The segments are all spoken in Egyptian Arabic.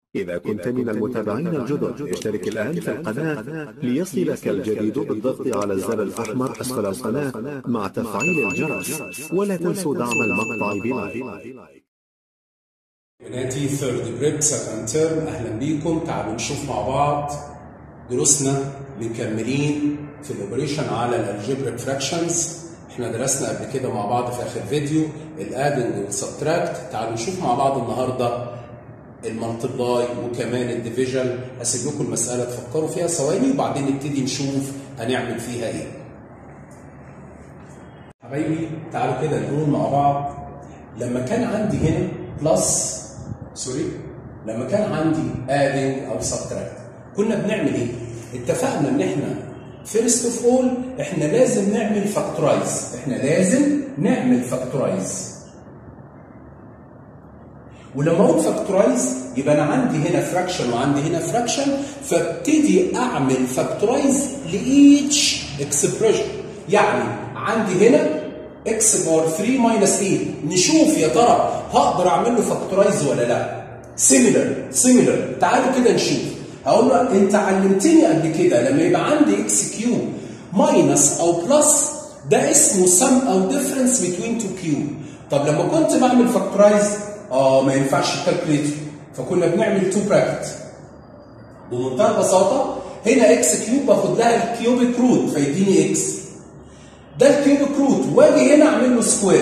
إذا كنت من المتابعين الجدد اشترك الآن في القناة ليصلك الجديد بالضغط على الزر الأحمر أسفل القناة مع تفعيل الجرس ولا تنسوا دعم المقطع بلايك بناتي ثيرد بريب سكند ترم اهلا بيكم تعالوا نشوف مع بعض دروسنا مكملين في الاوبريشن على الالجبريك فراكشنز احنا درسنا قبل كده مع بعض في اخر فيديو الادنج والسبتراكت تعالوا نشوف مع بعض النهارده المالتبلاي وكمان الديفيجن هسيب لكم المساله تفكروا فيها ثواني وبعدين نبتدي نشوف هنعمل فيها ايه حبايبي تعالوا كده نقول مع بعض لما كان عندي هنا بلس سوري لما كان عندي ادنج او سبتراكت كنا بنعمل ايه؟ اتفقنا ان احنا فيرست اوف اول احنا لازم نعمل فاكتورايز احنا لازم نعمل فاكتورايز ولما اقول فاكتورايز يبقى انا عندي هنا فراكشن وعندي هنا فراكشن فابتدي اعمل فاكتورايز لايتش اكسبريشن يعني عندي هنا اكس باور 3 ماينس 8 نشوف يا ترى هقدر اعمل له فاكتورايز ولا لا سيميلر سيميلر تعالوا كده نشوف هقول له انت علمتني قبل كده لما يبقى عندي اكس كيوب ماينس او بلس ده اسمه سم او ديفرنس بين تو كيوب طب لما كنت بعمل فاكتورايز اه ما ينفعش الكالكوليتر فكنا بنعمل تو براكت بمنتهى البساطه هنا اكس كيوب باخد لها الكيوبيك روت فيديني اكس ده الكيوبيك روت واجي هنا اعمل له سكوير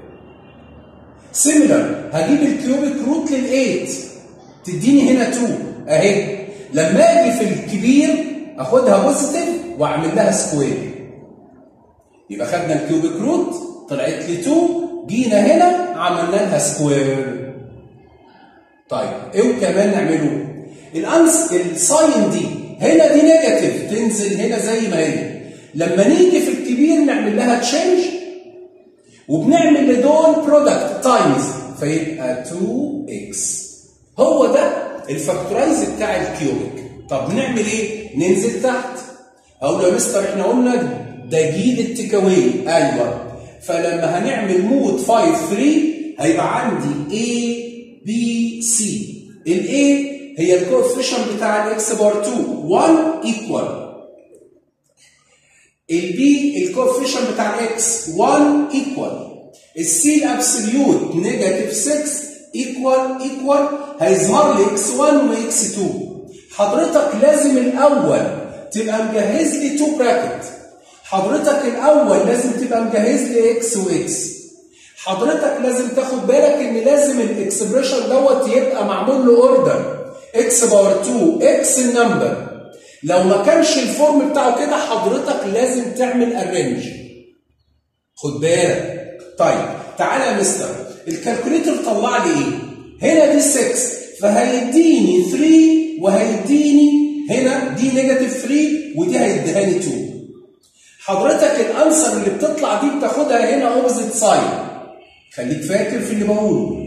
سيميلر هجيب الكيوبيك روت لل8 تديني هنا 2 اهي لما اجي في الكبير اخدها بوزيتيف واعمل لها سكوير يبقى خدنا الكيوبيك روت طلعت لي 2 جينا هنا عملنا لها سكوير طيب ايه كمان نعمله الانس الساين دي هنا دي نيجاتيف تنزل هنا زي ما هي لما نيجي في الكبير نعمل لها تشينج وبنعمل لدول برودكت تايمز فيبقى 2x هو ده الفاكتورايز بتاع الكيوبيك طب نعمل ايه ننزل تحت اقول له يا مستر احنا قلنا ده جيل التيك اواي ايوه فلما هنعمل مود 5 3 هيبقى عندي A B C ال A هي الكوفيشن بتاع الاكس بار 2 1 ايكوال ال B الكوفيشن بتاع الاكس 1 ايكوال السي الابسوليوت نيجاتيف 6 ايكوال ايكوال هيظهر لي اكس 1 واكس 2 حضرتك لازم الاول تبقى مجهز لي 2 براكت حضرتك الاول لازم تبقى مجهز لي اكس واكس حضرتك لازم تاخد بالك ان لازم الاكسبريشن دوت يبقى معمول له اوردر اكس باور 2 اكس النمبر لو ما كانش الفورم بتاعه كده حضرتك لازم تعمل ارينج خد بالك طيب تعالى يا مستر الكالكوليتر طلع لي ايه هنا دي 6 فهيديني 3 وهيديني هنا دي نيجاتيف 3 ودي هيديهاني 2 حضرتك الانسر اللي بتطلع دي بتاخدها هنا اوبزيت ساين خليك فاكر في اللي بقوله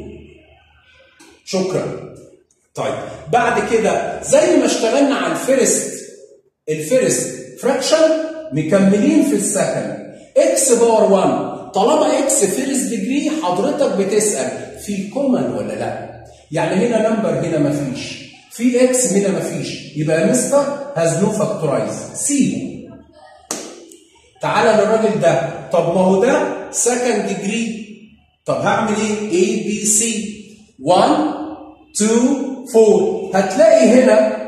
شكرا طيب بعد كده زي ما اشتغلنا على الفيرست الفيرست فراكشن مكملين في السكند اكس باور 1 طالما اكس فيرست ديجري حضرتك بتسال في كومن ولا لا يعني هنا نمبر هنا مفيش في اكس هنا مفيش يبقى يا مستر هاز نو فاكتورايز سيبه تعالى للراجل ده طب ما هو ده سكند ديجري طب هعمل ايه A B C 1 2 4 هتلاقي هنا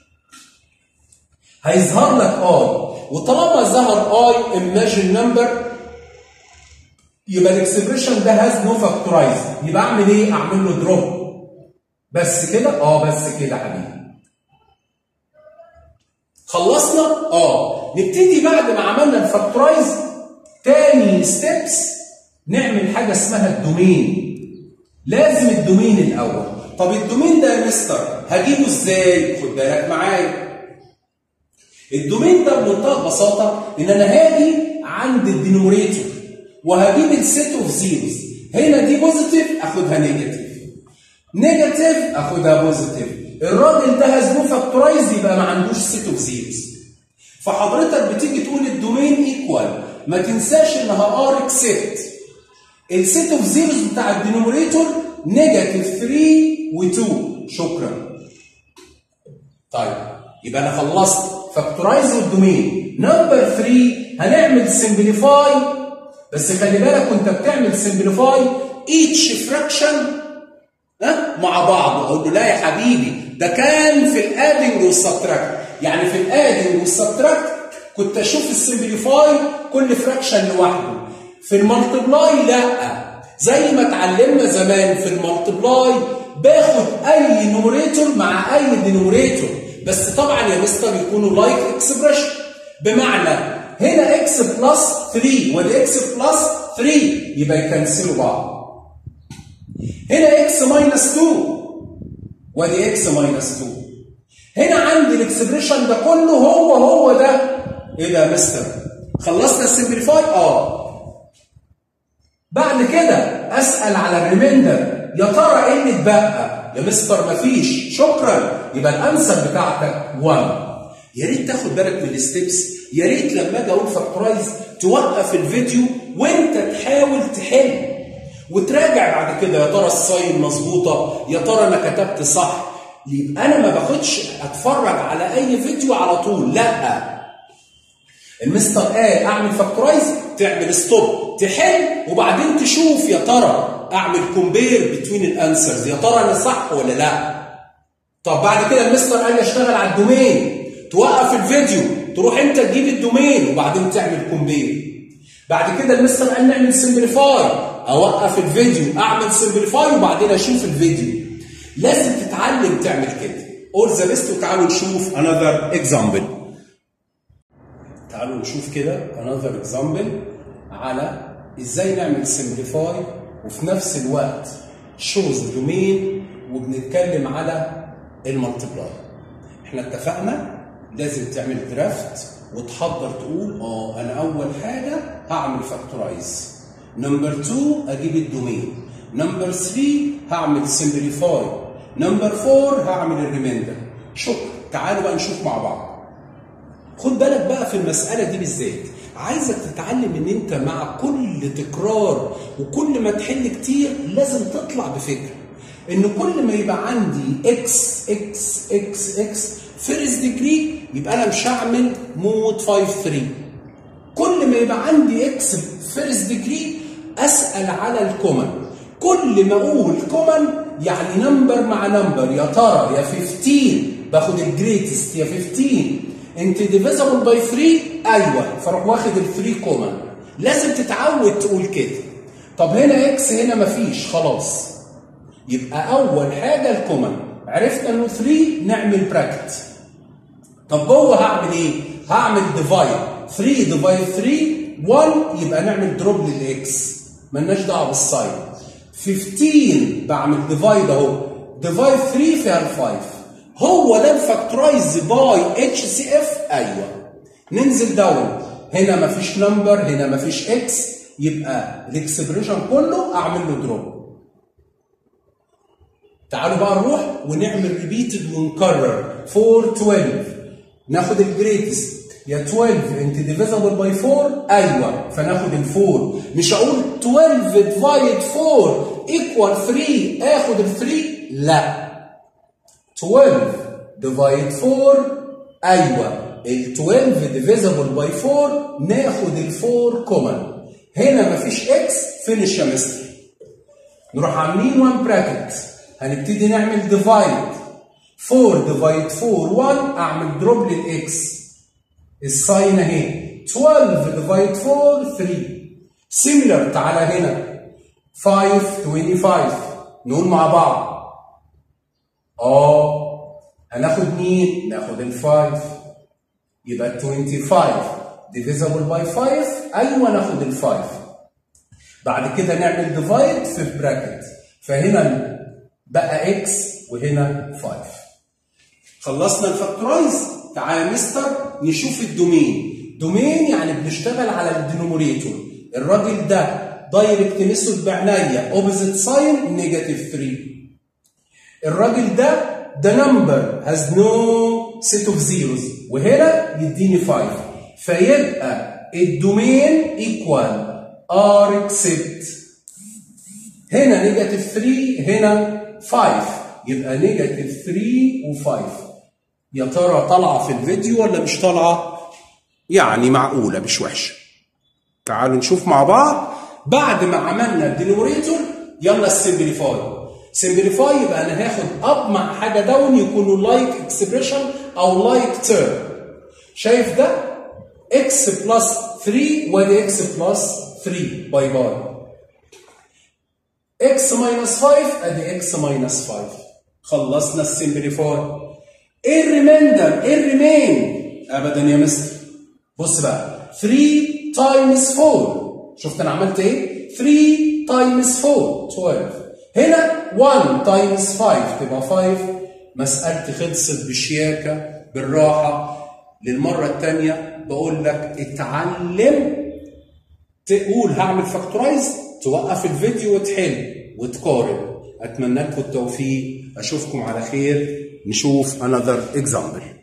هيظهر لك اي وطالما ظهر اي ايماجن نمبر يبقى الاكسبريشن ده هاز نو فاكتورايز يبقى اعمل ايه اعمل له دروب بس كده اه بس كده حبيبي خلصنا اه نبتدي بعد ما عملنا الفاكتورايز تاني ستيبس نعمل حاجه اسمها الدومين لازم الدومين الاول طب الدومين ده يا مستر هجيبه ازاي خد بالك معايا الدومين ده بمنتهى البساطه ان انا هاجي عند الدينوميريتور وهجيب السيت اوف زيروز هنا دي بوزيتيف اخدها نيجاتيف نيجاتيف اخدها بوزيتيف الراجل ده هاز نو فاكتورايز يبقى ما عندوش سيت اوف زيروز فحضرتك بتيجي تقول الدومين ايكوال ما تنساش انها ار اكسبت السيت اوف زيروز بتاع الدينوميريتور نيجاتيف 3 و2 شكرا طيب يبقى انا خلصت فاكتورايز والدومين نمبر 3 هنعمل سمبليفاي بس خلي بالك وانت بتعمل سمبليفاي ايتش فراكشن ها مع بعض اقول له لا يا حبيبي ده كان في الادنج والسبتراكت يعني في الادنج والسبتراكت كنت اشوف السمبليفاي كل فراكشن لوحده في المالتبلاي لا زي ما اتعلمنا زمان في المالتبلاي باخد اي نوميريتور مع اي دينوميريتور بس طبعا يا مستر يكونوا لايك اكسبريشن بمعنى هنا اكس بلس 3 وده اكس بلس 3 يبقى يكنسلوا بعض هنا اكس ماينس 2 وادي اكس ماينس 2 هنا عندي الاكسبريشن ده كله هو هو ده ايه ده يا مستر خلصنا السمبليفاي اه بعد كده اسال على الريميندر يا ترى ايه اللي اتبقى يا مستر مفيش شكرا يبقى الانسر بتاعتك 1 يا ريت تاخد بالك من الستبس يا ريت لما اجي اقول فاكتورايز توقف الفيديو وانت تحاول تحل وتراجع بعد كده يا ترى الساين مظبوطه يا ترى انا كتبت صح يبقى انا ما باخدش اتفرج على اي فيديو على طول لا المستر قال اعمل فاكتورايز تعمل ستوب تحل وبعدين تشوف يا ترى اعمل كومبير بتوين الانسرز يا ترى انا صح ولا لا طب بعد كده المستر قال لي اشتغل على الدومين توقف الفيديو تروح انت تجيب الدومين وبعدين تعمل كومبير بعد كده المستر قال نعمل سمبليفاي اوقف الفيديو اعمل سمبليفاي وبعدين اشوف الفيديو لازم تتعلم تعمل كده اول ذا بيست وتعالوا نشوف another example تعالوا نشوف كده another example على ازاي نعمل سمبليفاي وفي نفس الوقت شوز دومين وبنتكلم على المالتيبلاي احنا اتفقنا لازم تعمل درافت وتحضر تقول اه انا اول حاجه هعمل فاكتورايز نمبر 2 اجيب الدومين نمبر 3 هعمل سمبليفاي نمبر 4 هعمل الريميندر شكرا تعالوا بقى نشوف مع بعض خد بالك بقى في المساله دي بالذات عايزك تتعلم ان انت مع كل تكرار وكل ما تحل كتير لازم تطلع بفكره ان كل ما يبقى عندي اكس اكس اكس اكس فيرست ديجري يبقى انا مش هعمل مود 5 3 كل ما يبقى عندي اكس فيرست ديجري اسال على الكومن كل ما اقول كومن يعني نمبر مع نمبر يا ترى يا 15 باخد الجريتست يا 15 انت ديفيزبل باي 3 ايوه فاروح واخد ال 3 كومن لازم تتعود تقول كده طب هنا اكس هنا مفيش خلاص يبقى اول حاجه الكومن عرفنا انه 3 نعمل براكت طب جوه هعمل ايه هعمل ديفايد 3 ديفايد 3 1 يبقى نعمل دروب للاكس ملناش دعوه بالساين 15 بعمل ديفايد اهو ديفايد 3 فيها ال 5 هو ده الفاكتورايز باي اتش سي اف ايوه ننزل داون هنا مفيش نمبر هنا مفيش اكس يبقى الاكسبريشن كله اعمل له دروب تعالوا بقى نروح ونعمل ريبيتد ونكرر 4 12 ناخد الجريتست يا 12 انت ديفيزبل باي 4 ايوه فناخد ال 4 مش هقول 12 ديفايد 4 ايكوال 3 اخد ال 3 لا 12 ديفايد 4 ايوه ال 12 ديفيزبل باي 4 ناخد ال 4 كومن هنا مفيش اكس فينش يا مستر نروح عاملين 1 براكت هنبتدي نعمل ديفايد 4 ديفايد 4 1 اعمل دروب للاكس الساين اهي 12 ديفايد 4 3 سيميلر تعالى هنا 5 25 نقول مع بعض اه هناخد مين؟ ناخد ال 5 يبقى 25 ديفيزبل باي 5 ايوه ناخد ال 5 بعد كده نعمل ديفايد في براكت فهنا بقى اكس وهنا 5 خلصنا الفاكتورايز تعالى يا مستر نشوف الدومين دومين يعني بنشتغل على الدينوميريتور الراجل ده دايركت ميثود بعناية اوبوزيت ساين نيجاتيف 3 الراجل ده the number has no set of zeros وهنا يديني 5 فيبقى الدومين equal r except هنا نيجاتيف 3 هنا 5 يبقى نيجاتيف 3 و5 يا ترى طالعه في الفيديو ولا مش طالعه يعني معقوله مش وحشه تعالوا نشوف مع بعض بعد ما عملنا الدينوميريتور يلا السمبليفاي سمبليفاي يبقى انا هاخد اب مع حاجه داون يكونوا لايك اكسبريشن او لايك تيرم شايف ده اكس بلس 3 وادي اكس بلس 3 باي باي اكس ماينس 5 ادي اكس ماينس 5 خلصنا السمبليفاي ايه الريميندر ايه الريمين ابدا يا مستر بص بقى 3 تايمز 4 شفت انا عملت ايه 3 تايمز 4 12 هنا 1 تايمز 5 تبقى 5 مسألتي خلصت بشياكة بالراحة للمرة الثانية بقول لك اتعلم تقول هعمل فاكتورايز توقف الفيديو وتحل وتقارن اتمنى لكم التوفيق اشوفكم على خير نشوف another example